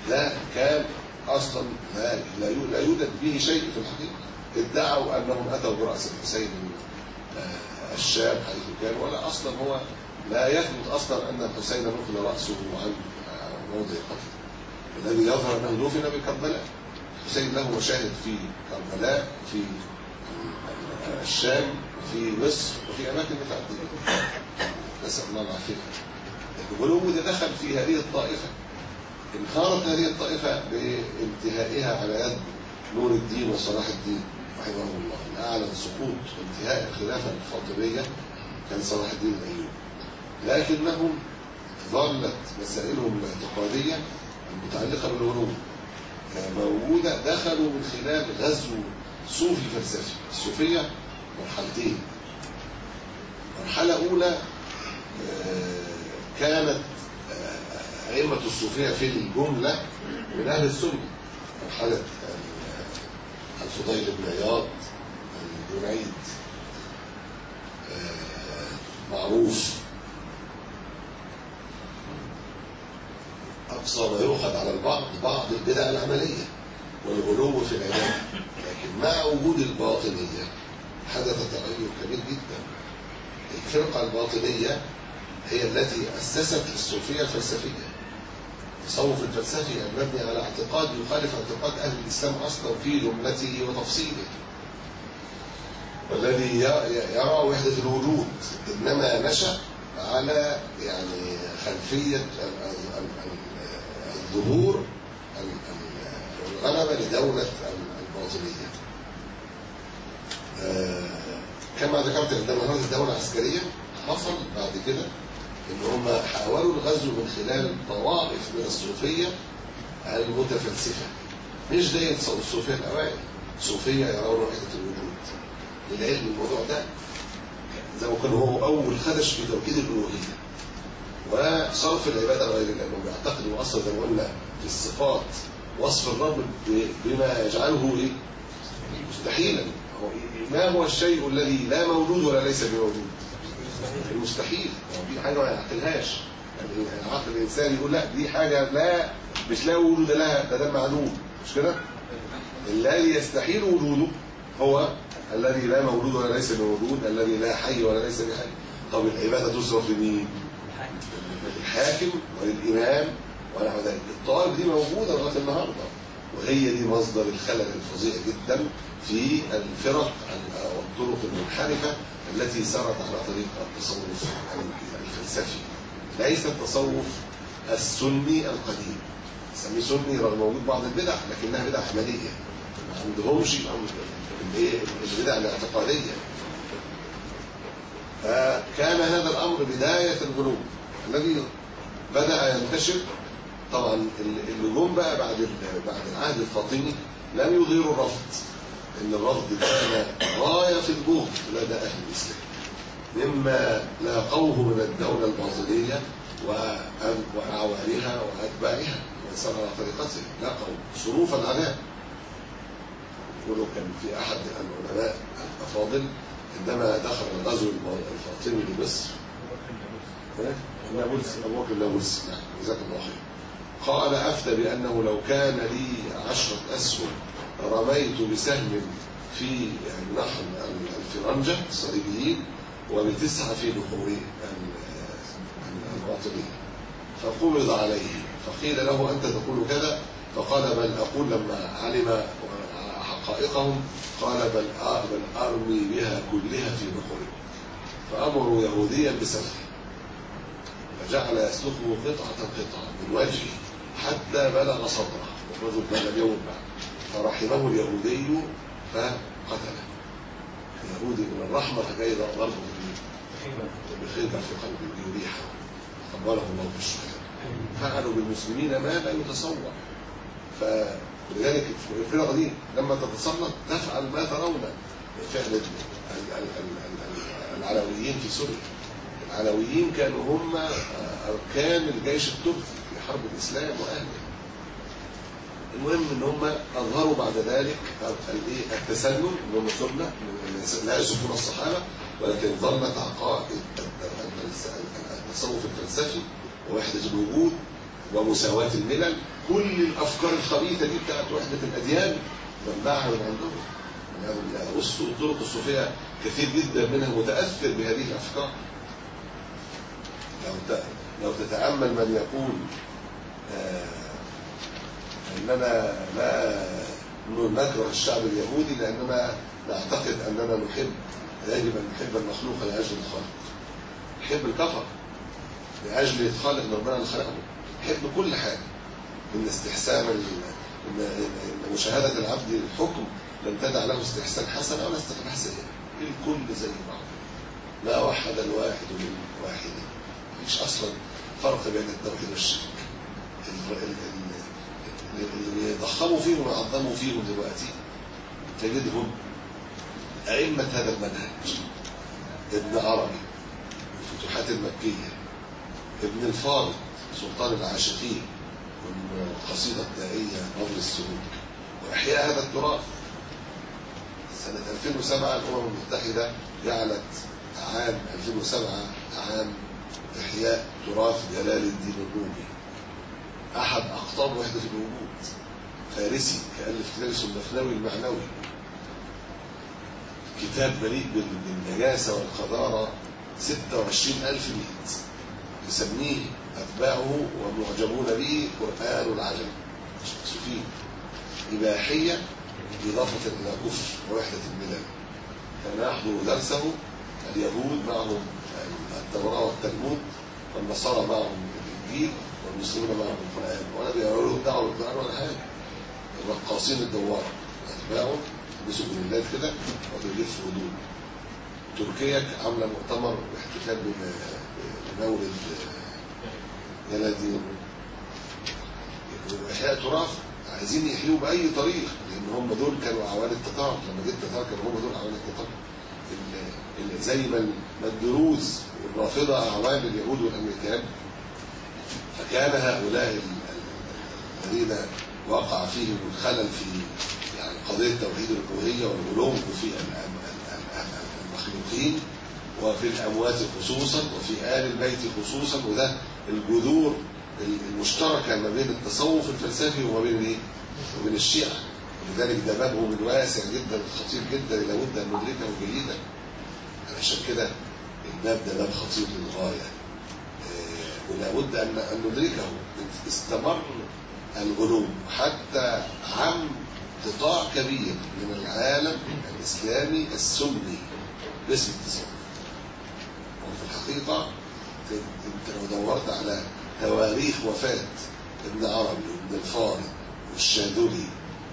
ده كان اصلا لا لا يو- لا يوجد به شيء في الحقيقه ادعوا انهم اتوا براس الحسين من آه، الشام حيث كان ولا اصلا هو لا يثبت اصلا ان الحسين نقل راسه عن آه، موضع قتله الذي يظهر انه دفن بكربلاء الحسين له مشاهد في كربلاء في آه، الشام وفي مصر وفي اماكن متعدده نسال الله العافيه الغلو ده دخل في هذه الطائفه انهارت هذه الطائفة بانتهائها على يد نور الدين وصلاح الدين رحمه الله اللي أعلن سقوط وانتهاء الخلافة الفاطمية كان صلاح الدين الأيوبي لكنهم ظلت مسائلهم الاعتقادية المتعلقة بالغلو موجودة دخلوا من خلال غزو صوفي فلسفي الصوفية مرحلتين مرحلة أولى آه، كانت آه، أئمة الصوفية في الجملة من أهل السنة مرحلة آه، الفضيل بن عياض الجنيد آه، معروف أقصى ما يؤخذ على البعض بعض البدع العملية والغلو في العبادة لكن مع وجود الباطنية حدث تغير كبير جدا الفرقة الباطنية هي التي أسست الصوفية الفلسفية التصوف الفلسفي المبني على اعتقاد يخالف اعتقاد أهل الإسلام أصلا في جملته وتفصيله والذي ي- يرى وحدة الوجود إنما نشأ على يعني خلفية ال- ال- ال- الظهور ال- ال- والغلبة لدولة ال- الباطنية آه، كما ذكرت عندما نهضت الدولة العسكرية حصل بعد كده ان هم حاولوا الغزو من خلال طوائف من الصوفية المتفلسفة مش زي الصوفية الأوائل صوفية يرون وحدة الوجود للعلم الموضوع ده زي ما كان هو أول خدش في توكيد الألوهية وصرف العبادة لغير الله لأنهم بيعتقدوا أصلا زي ما قلنا في الصفات وصف الرب ب- بما يجعله إيه؟ مستحيلا هو ما هو الشيء الذي لا موجود ولا ليس بموجود المستحيل هو دي حاجه ما يعقلهاش يعني العقل الانساني يقول لا دي حاجه لا مش لا وجود لها ده ده معلوم مش كده الذي يستحيل وجوده هو الذي لا موجود ولا ليس بموجود الذي لا حي ولا ليس بحي طب العباده تصرف لمين للحاكم وللامام ونحو ذلك الطوائف دي موجوده لغايه النهارده وهي دي مصدر الخلل الفظيع جدا في الفرق والطرق المنحرفه التي سارت على طريق التصوف الفلسفي ليس التصوف السني القديم سميه سني رغم وجود بعض البدع لكنها بدع عمليه ما عندهمش الايه البدع الاعتقاديه فكان هذا الامر بدايه الغلو الذي بدا ينتشر طبعا اللي جم بقى بعد ال- بعد العهد الفاطمي لم يظهروا الرفض ان الرفض كان غايه في الجهد لدى اهل الاسلام مما لاقوه من الدوله الباطنيه وأم- واعوانها واتباعها ومن سار على طريقته لقوا صروف العذاب يقولوا كان في احد العلماء الافاضل عندما دخل الغزو الفاطمي لمصر نابلس ابو بكر نابلس نعم جزاك الله خير قال افتى بانه لو كان لي عشره اسهم رميت بسهم في نحر الفرنجه الصليبيين وبتسعه في نحور الباطنيه فقبض عليه فقيل له انت تقول كذا فقال بل اقول لما علم حقائقهم قال بل بل ارمي بها كلها في نحورهم فامروا يهوديا بسفه فجعل يسلكه قطعة قطعة من وجهه حتى بلغ صدره الرجل بلغ يوم بعد فرحمه اليهودي فقتله اليهودي من الرحمة فجاي ضربه بخيبة في قلبه يريحه قبله الله في الشهادة فعلوا بالمسلمين ما لا يتصور فلذلك الفرقة دي لما تتسلط تفعل ما ترون فعل ال- ال- ال- ال- العلويين في سوريا العلويين كانوا هم أركان الجيش التركي في حرب الإسلام وأهله المهم ان هم اظهروا بعد ذلك الايه التسنن ان هم سنه لا يسبون الصحابه ولكن ظلت عقائد التصوف الفلسفي ووحده الوجود ومساواه الملل كل الافكار الخبيثه دي بتاعت وحده الاديان منبعها من عندهم والعياذ بالله بصوا الطرق الصوفيه كثير جدا منها متاثر بهذه الافكار لو ت... لو تتامل من يقول آه اننا لا نكره الشعب اليهودي لاننا نعتقد اننا نحب يجب ان نحب المخلوق لاجل الخالق نحب الكفر لاجل الخالق اللي ربنا اللي خلقه نحب كل حاجه من استحسان ال... ان إن مشاهده العبد الحكم لن تدع له استحسان حسن ولا استقباح سيء الكل زي بعض ما وحد الواحد للواحد مفيش اصلا فرق بين التوحيد والشرك ال- ال- ال- اللي بيضخموا فيهم ويعظموا فيهم دلوقتي تجدهم أئمة هذا المنهج ابن عربي الفتوحات المكية ابن الفارض سلطان العاشقين والقصيدة الدائية نظر السلوك وإحياء هذا التراث سنة 2007 الأمم المتحدة جعلت عام 2007 عام إحياء تراث جلال الدين الرومي أحد أقطاب وحدة الوجود فارسي كألف كتاب اسمه الدفناوي المعنوي كتاب مليء بال- بالنجاسة والقذارة 26000 بيت يسميه أتباعه ومعجبون به قرآن العجم سفين إباحية إضافة إلى كفر ووحدة الملل كان يحضر درسه اليهود معهم التوراة والتلمود والنصارى معهم الإنجيل والمسلمون معهم القرآن ولا بيقولوا دعوة بالقرآن ولا حاجة الرقاصين الدوار أتباعه يلبسوا جنينات كده وبيلفوا هدوم تركيا عاملة مؤتمر باحتفال بم- بمولد جلال الدين إحياء تراث عايزين يحيوا بأي طريقة لأن هم دول كانوا أعوان التتار لما جيت التتار كانوا هم دول أعوان التتار ال- ال- زي ما ال- ما الدروز والرافضة أعوان اليهود والأمريكان فكان هؤلاء ال- ال- الذين وقع فيهم الخلل في يعني قضية توحيد الألوهية والغلو في ال- ال- ال- ال- المخلوقين وفي الأموات خصوصا وفي آل البيت خصوصا وده الجذور المشتركة ما بين التصوف الفلسفي وما بين الايه؟ وبين الشيعة ولذلك ده بابهم الواسع جدا خطير جدا لابد أن ندركه جيدا علشان كده الباب ده باب خطير للغاية آه، ولابد أن أن ندركه استمر الغلو حتى عم قطاع كبير من العالم الإسلامي السني باسم التصوف وفي الحقيقة ت- انت لو دورت على تواريخ وفاة ابن عربي وابن الفارض والشاذلي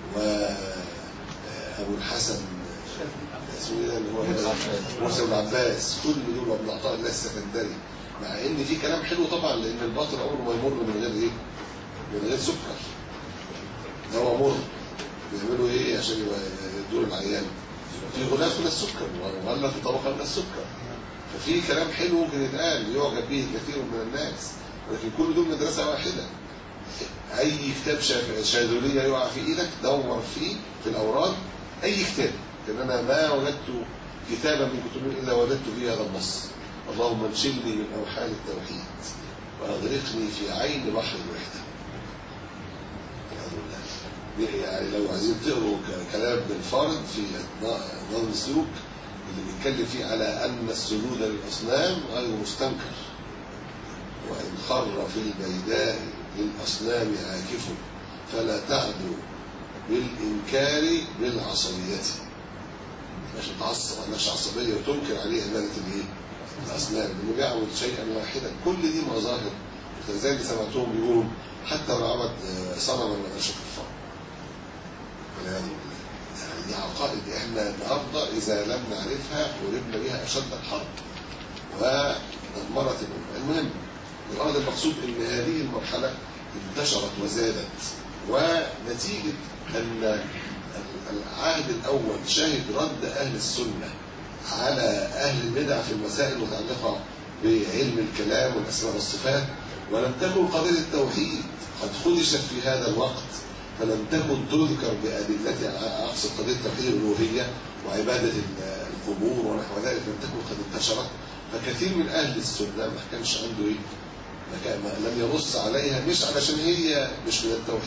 وابو الحسن اسمه ايه ده اللي هو موسى بن عباس كل دول وابن عطاء الله السكندري مع ان في كلام حلو طبعا لان الباطل عمره ما يمر من غير ايه؟ من غير سكر ده هو مر بيعملوا ايه عشان يدور العيان في غلاف من السكر ولا في طبقه من السكر ففي كلام حلو ممكن يتقال يعجب به كثير من الناس ولكن كل دول مدرسه واحده اي كتاب شا- شاذليه يقع في ايدك دور فيه في الاوراد اي كتاب لان انا ما وجدت كتابا من كتب الا وجدت فيه هذا النص اللهم انشلني من اوحال التوحيد واغرقني في عين بحر الوحده والعياذ بالله. يعني لو عايزين تقروا ك- كلام ابن الفارض في ن- نظم السلوك اللي بيتكلم فيه على ان السجود للاصنام غير مستنكر وان خر في البيداء للاصنام عاكف فلا تعدو بالانكار بالعصبيه مش متعصب ما عندكش عصبيه وتنكر عليه عباده الايه؟ الاصنام انه بيعبد شيئا واحدا كل دي مظاهر زي اللي سمعتهم بيقولوا حتى لو عبد آه، صنما ما قالش كفار والعياذ بالله يعني دي عقائد احنا النهارده اذا لم نعرفها وربنا بها اشد الحرب ودمرت الامه المهم الغرض المقصود ان هذه المرحله انتشرت وزادت ونتيجه ان العهد الاول شهد رد اهل السنه على اهل البدع في المسائل المتعلقه بعلم الكلام والاسماء والصفات ولم تكن قضيه التوحيد قد خدشت في هذا الوقت فلم تكن تذكر بأدلتها أقصد قضية توحيد الألوهية وعبادة القبور ونحو ذلك لم تكن قد انتشرت فكثير من أهل السنة ما كانش عنده إيه ما كان ما لم يبص عليها مش علشان هي مش من التوحيد